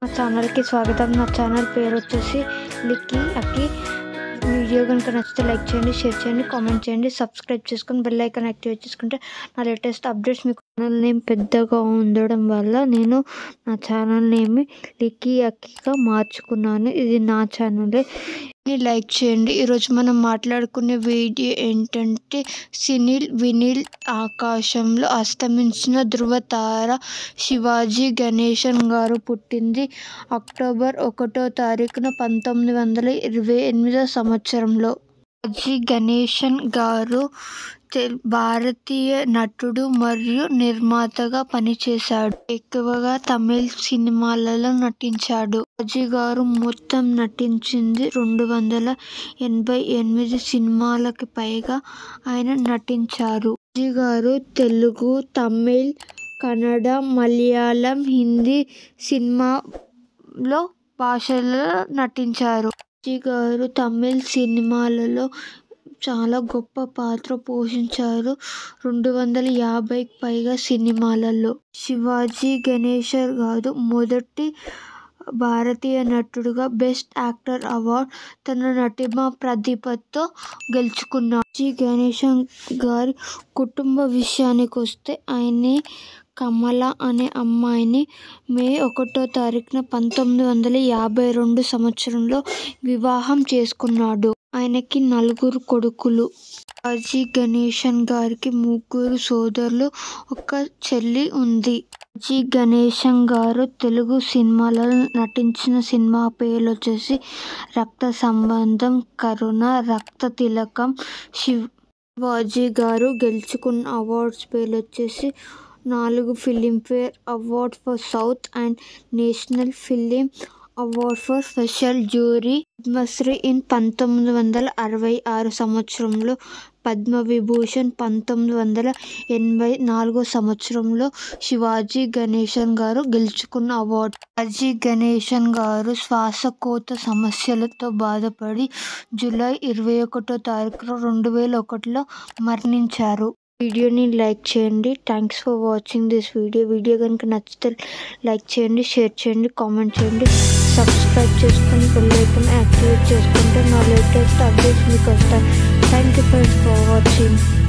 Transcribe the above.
మా ఛానల్కి స్వాగతం నా ఛానల్ పేరు వచ్చేసి లిక్కీ అక్కి వీడియో కనుక నచ్చితే లైక్ చేయండి షేర్ చేయండి కామెంట్ చేయండి సబ్స్క్రైబ్ చేసుకొని బెల్ ఐకాన్ యాక్టివేట్ చేసుకుంటే నా లేటెస్ట్ అప్డేట్స్ మీకు ఛానల్ నేమ్ పెద్దగా ఉండడం వల్ల నేను నా ఛానల్ నేమ్ లిక్కీ అక్కిగా మార్చుకున్నాను ఇది నా ఛానలే లైక్ చేయండి ఈరోజు మనం మాట్లాడుకునే వీడియో ఏంటంటే సినిల్ వినిల్ ఆకాశంలో అస్తమించిన ధృవతార శివాజీ గణేశన్ గారు పుట్టింది అక్టోబర్ ఒకటో తారీఖున పంతొమ్మిది వందల ఇరవై ఎనిమిదో సంవత్సరంలో శివాజీ గణేశన్ గారు తెల్ భారతీయ నటుడు మరియు నిర్మాతగా పనిచేశాడు ఎక్కువగా తమిళ్ సినిమాలలో నటించాడు శివాజీ గారు మొత్తం నటించింది రెండు వందల ఎనభై ఎనిమిది సినిమాలకి పైగా ఆయన నటించారు శివాజీ గారు తెలుగు తమిళ్ కన్నడ మలయాళం హిందీ సినిమాలో భాషలలో నటించారు శివాజీ గారు తమిళ్ సినిమాలలో చాలా గొప్ప పాత్ర పోషించారు రెండు వందల యాభైకి పైగా సినిమాలలో శివాజీ గణేశన్ గారు మొదటి భారతీయ నటుడుగా బెస్ట్ యాక్టర్ అవార్డ్ తన నటిమ ప్రతిభతో గెలుచుకున్నాడు శివాజీ గణేశన్ గారి కుటుంబ విషయానికి వస్తే ఆయన్ని కమల అనే అమ్మాయిని మే ఒకటో తారీఖున పంతొమ్మిది వందల యాభై రెండు సంవత్సరంలో వివాహం చేసుకున్నాడు ఆయనకి నలుగురు కొడుకులు శివాజీ గణేశన్ గారికి ముగ్గురు సోదరులు ఒక చెల్లి ఉంది శివాజీ గణేశన్ గారు తెలుగు సినిమాలలో నటించిన సినిమా పేర్లు వచ్చేసి రక్త సంబంధం కరుణ రక్త తిలకం శివ్ శివాజీ గారు గెలుచుకున్న అవార్డ్స్ పేర్లు వచ్చేసి నాలుగు Filmfare award for south and national film award for special jury Padmashri in పంతొమ్మిది వందల అరవై ఆరు సంవత్సరంలో పద్మవిభూషణ్ పంతొమ్మిది వందల ఎనభై నాలుగో సంవత్సరంలో శివాజీ గణేశన్ గారు గెలుచుకున్న అవార్డు శివాజీ గణేశన్ గారు శ్వాసకోత సమస్యలతో బాధపడి జూలై ఇరవై ఒకటో తారీఖున రెండు వేల ఒకటిలో మరణించారు వీడియోని లైక్ చేయండి thanks for watching this video video కనుక నచ్చితే లైక్ చేయండి షేర్ చేయండి కామెంట్ చేయండి సబ్స్క్రైబ్ చేసుకొని బెల్ ఐకాన్ యాక్టివేట్ చేసుకుంటే నా లేటెస్ట్ అప్డేట్స్ మీకు వస్తాయి థ్యాంక్ యూ ఫర్ వాచింగ్